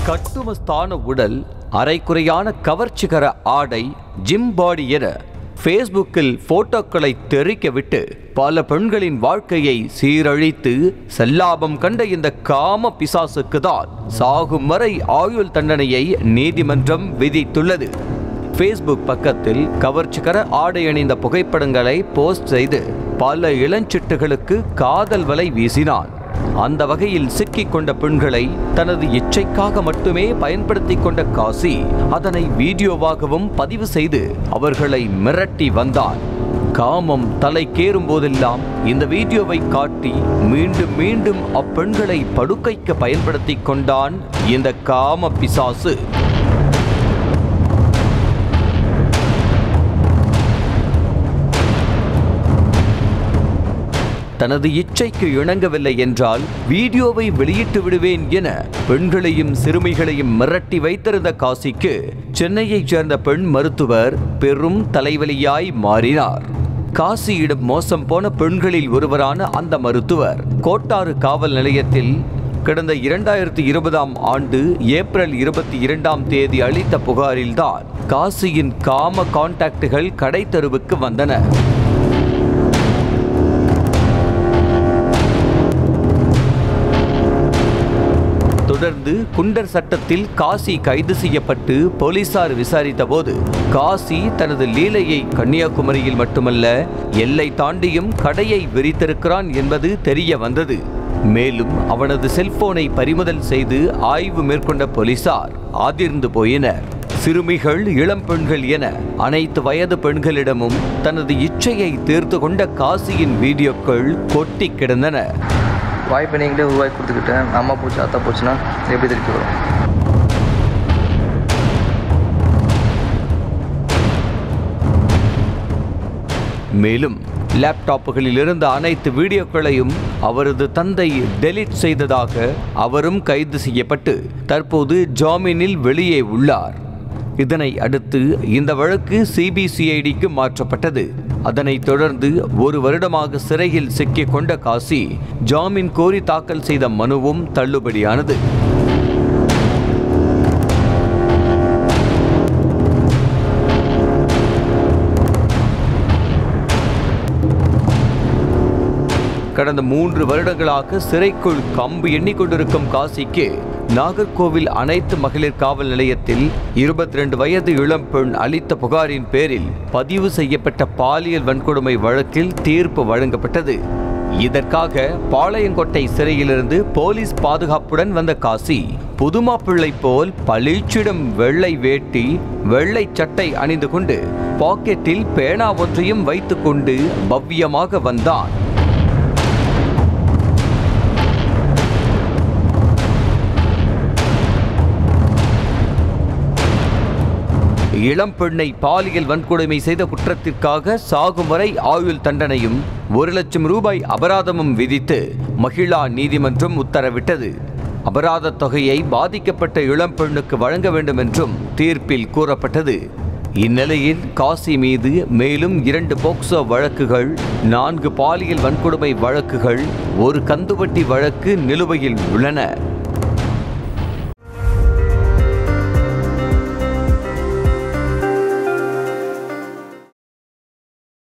கட்டுமஸ்தான உடல் அரைக்குறையான கவர்ச்சிகர ஆடை gym body என ஃபேஸ்புக்கில் போட்டோக்களை தெறிக்க விட்டு பல பெண்களின் வாழ்க்கையை சீரழித்து செல்லாபம் கண்ட இந்த காம பிசாசுக்கு தான் சாகும் வரை ஆயுள் தண்டனையை நீதிமன்றம் விதித்துள்ளது ஃபேஸ்புக் பக்கத்தில் கவர்ச்சிகர ஆடை அணிந்த புகைப்படங்களை போஸ்ட் செய்து பல இளஞ்சிட்டுகளுக்கு காதல் வலை வீசினான் அந்த வகையில் சிக்கிக் கொண்ட பெண்களை தனது இச்சைக்காக மட்டுமே பயன்படுத்திக் கொண்ட காசி அதனை வீடியோவாகவும் பதிவு செய்து அவர்களை மிரட்டி வந்தான் காமம் தலைக்கேறும் போதெல்லாம் இந்த வீடியோவை காட்டி மீண்டும் மீண்டும் அப்பெண்களை படுக்கைக்கு பயன்படுத்திக் கொண்டான் இந்த காம பிசாசு தனது இச்சைக்கு இணங்கவில்லை என்றால் வீடியோவை வெளியிட்டு விடுவேன் என பெண்களையும் சிறுமிகளையும் மிரட்டி வைத்திருந்த காசிக்கு சென்னையைச் சேர்ந்த பெண் மருத்துவர் பெரும் தலைவலியாய் மாறினார் காசியிடம் மோசம் போன பெண்களில் ஒருவரான அந்த மருத்துவர் கோட்டாறு காவல் நிலையத்தில் கடந்த இரண்டாயிரத்தி இருபதாம் ஆண்டு ஏப்ரல் இருபத்தி இரண்டாம் தேதி அளித்த புகாரில்தான் காசியின் காம கான்டாக்டுகள் கடை தெருவுக்கு வந்தன தொடர்ந்து குண்டர் சட்டத்தில் காசி கைது செய்யப்பட்டு போலீசார் விசாரித்த போது காசி தனது லீலையை கன்னியாகுமரியில் மட்டுமல்ல எல்லை தாண்டியும் கடையை விரித்திருக்கிறான் என்பது தெரிய வந்தது மேலும் அவனது செல்போனை பறிமுதல் செய்து ஆய்வு மேற்கொண்ட போலீசார் அதிர்ந்து போயினர் சிறுமிகள் இளம் பெண்கள் என அனைத்து வயது பெண்களிடமும் தனது இச்சையை தீர்த்து கொண்ட காசியின் வீடியோக்கள் கொட்டி கிடந்தன வாய்ப்பை நீங்களே உருவாக்கி கொடுத்துக்கிட்டேன் அம்மா போச்சு அத்தா போச்சுன்னா எப்படி திருப்பி வரும் மேலும் லேப்டாப்புகளில் இருந்த அனைத்து வீடியோக்களையும் அவரது தந்தை டெலீட் செய்ததாக அவரும் கைது செய்யப்பட்டு தற்போது ஜாமீனில் வெளியே உள்ளார் இதனை அடுத்து இந்த வழக்கு சிபிசிஐடிக்கு மாற்றப்பட்டது அதனைத் தொடர்ந்து ஒரு வருடமாக சிறையில் சிக்கிக் கொண்ட காசி ஜாமீன் கோரி தாக்கல் செய்த மனுவும் தள்ளுபடியானது கடந்த மூன்று வருடங்களாக சிறைக்குள் கம்பு எண்ணிக்கொண்டிருக்கும் காசிக்கு நாகர்கோவில் அனைத்து மகளிர் காவல் நிலையத்தில் இருபத்தி ரெண்டு வயது இளம் பெண் அளித்த புகாரின் பேரில் பதிவு செய்யப்பட்ட பாலியல் வன்கொடுமை வழக்கில் தீர்ப்பு வழங்கப்பட்டது இதற்காக பாளையங்கோட்டை சிறையிலிருந்து போலீஸ் பாதுகாப்புடன் வந்த காசி புதுமாப்பிள்ளை போல் பளிச்சிடும் வெள்ளை வேட்டி வெள்ளை சட்டை அணிந்து கொண்டு பாக்கெட்டில் பேனா ஒன்றையும் வைத்துக்கொண்டு பவ்யமாக வந்தான் இளம் பெண்ணை பாலியல் வன்கொடுமை செய்த குற்றத்திற்காக சாகும் வரை ஆயுள் தண்டனையும் ஒரு லட்சம் ரூபாய் அபராதமும் விதித்து மகிழா நீதிமன்றம் உத்தரவிட்டது அபராத தொகையை பாதிக்கப்பட்ட இளம் பெண்ணுக்கு வழங்க வேண்டும் என்றும் தீர்ப்பில் கூறப்பட்டது இந்நிலையில் காசி மீது மேலும் இரண்டு போக்சோ வழக்குகள் நான்கு பாலியல் வன்கொடுமை வழக்குகள் ஒரு கந்துவட்டி வழக்கு நிலுவையில் உள்ளன